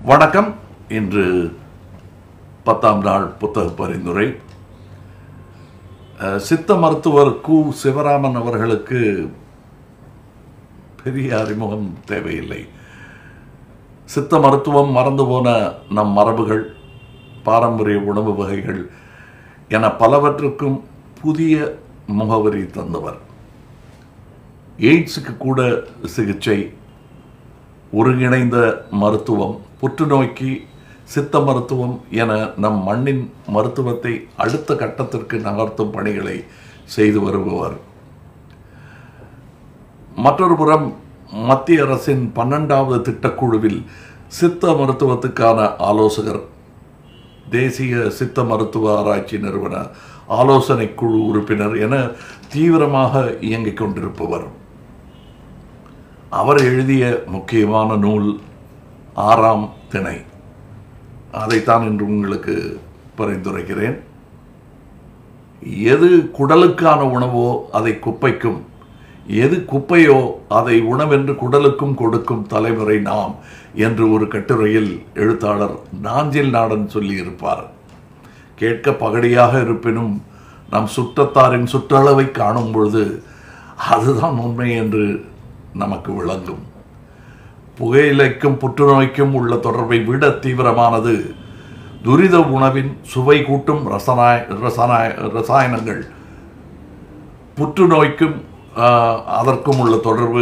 வணக்கம் இன்று பத்தாம் நாள் புத்தக பரிந்துரை அஹ், சித்த மருத்துவர் கு சிவராமன் அவர்களுக்கு பெரிய அறிமுகம் தேவையில்லை சித்த மருத்துவம் மறந்து போன நம் மரபுகள் பாரம்பரிய உணவு வகைகள் என பலவற்றுக்கும் புதிய முகவரி தந்தவர் எய்ட்ஸுக்கு கூட சிகிச்சை ஒருங்கிணைந்த மருத்துவம் புற்றுநோய்க்கு சித்த மருத்துவம் என நம் மண்ணின் மருத்துவத்தை அடுத்த கட்டத்திற்கு நகர்த்தும் பணிகளை செய்து வருபவர் மற்றொரு புறம் மத்திய அரசின் பன்னெண்டாவது திட்டக்குழுவில் சித்த மருத்துவத்துக்கான ஆலோசகர் தேசிய சித்த மருத்துவ ஆராய்ச்சி நிறுவன ஆலோசனை குழு உறுப்பினர் என தீவிரமாக இயங்கிக் கொண்டிருப்பவர் அவர் எழுதிய முக்கியமான நூல் ஆறாம் திணை அதைத்தான் இன்று உங்களுக்கு பரிந்துரைக்கிறேன் எது குடலுக்கான உணவோ அதை குப்பைக்கும் எது குப்பையோ அதை உணவென்று குடலுக்கும் கொடுக்கும் தலைமுறை நாம் என்று ஒரு கட்டுரையில் எழுத்தாளர் நாஞ்சில் நாடன் சொல்லியிருப்பார் கேட்க பகடியாக இருப்பினும் நம் சுற்றத்தாரின் சுற்றளவை காணும் பொழுது அதுதான் உண்மை என்று நமக்கு விளங்கும் புகையிலைக்கும் புற்றுநோய்க்கும் உள்ள தொடர்பை விட தீவிரமானது துரித உணவின் சுவை கூட்டும் ரசனாய் ரசனாய் ரசாயனங்கள் புற்றுநோய்க்கும் ஆஹ், அதற்கும் உள்ள தொடர்பு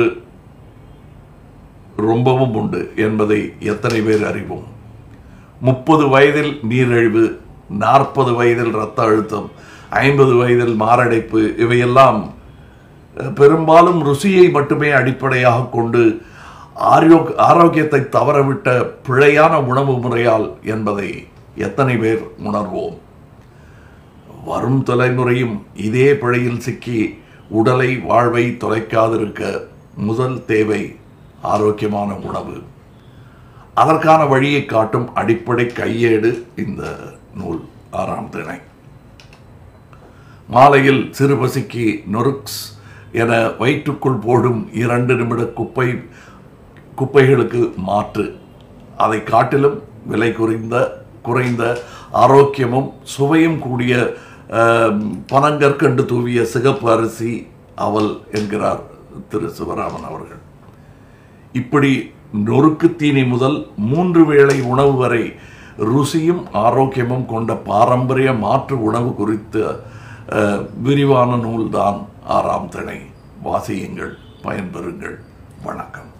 ரொம்பவும் உண்டு என்பதை எத்தனை பேர் அறிவோம் முப்பது வயதில் நீரிழிவு நாற்பது வயதில் இரத்த அழுத்தம் ஐம்பது வயதில் மாரடைப்பு இவையெல்லாம் அஹ், பெரும்பாலும் ருசியை மட்டுமே அடிப்படையாக கொண்டு ஆரோக் ஆரோக்கியத்தை தவறவிட்ட பிழையான உணவு முறையால் என்பதை எத்தனை பேர் உணர்வோம் வரும் தலைமுறையும் இதே பிழையில் சிக்கி உடலை வாழ்வை தொலைக்காதிருக்க முதல் தேவை ஆரோக்கியமான உணவு அதற்கான வழியை காட்டும் அடிப்படை கையேடு இந்த நூல் ஆறாம் திணை மாலையில் சிறுபசிக்கு நொருக்ஸ் என வயிற்றுக்குள் போடும் இரண்டு நிமிட குப்பை குப்பைகளுக்கு மாற்று அதை காட்டிலும் விலை குறைந்த குறைந்த ஆரோக்கியமும் சுவையும் கூடிய ஆம், பனங்கற்கண்டு தூவிய சிகப்பு அரிசி அவல் என்கிறார் திரு சிவராமன் அவர்கள் இப்படி நொறுக்கு தீனி முதல் மூன்று வேளை உணவு வரை ருசியும் ஆரோக்கியமும் கொண்ட பாரம்பரிய மாற்று உணவு குறித்த அஹ், விரிவான நூல்தான் ஆறாம் திணை வாசியுங்கள் பயன்பெறுங்கள் வணக்கம்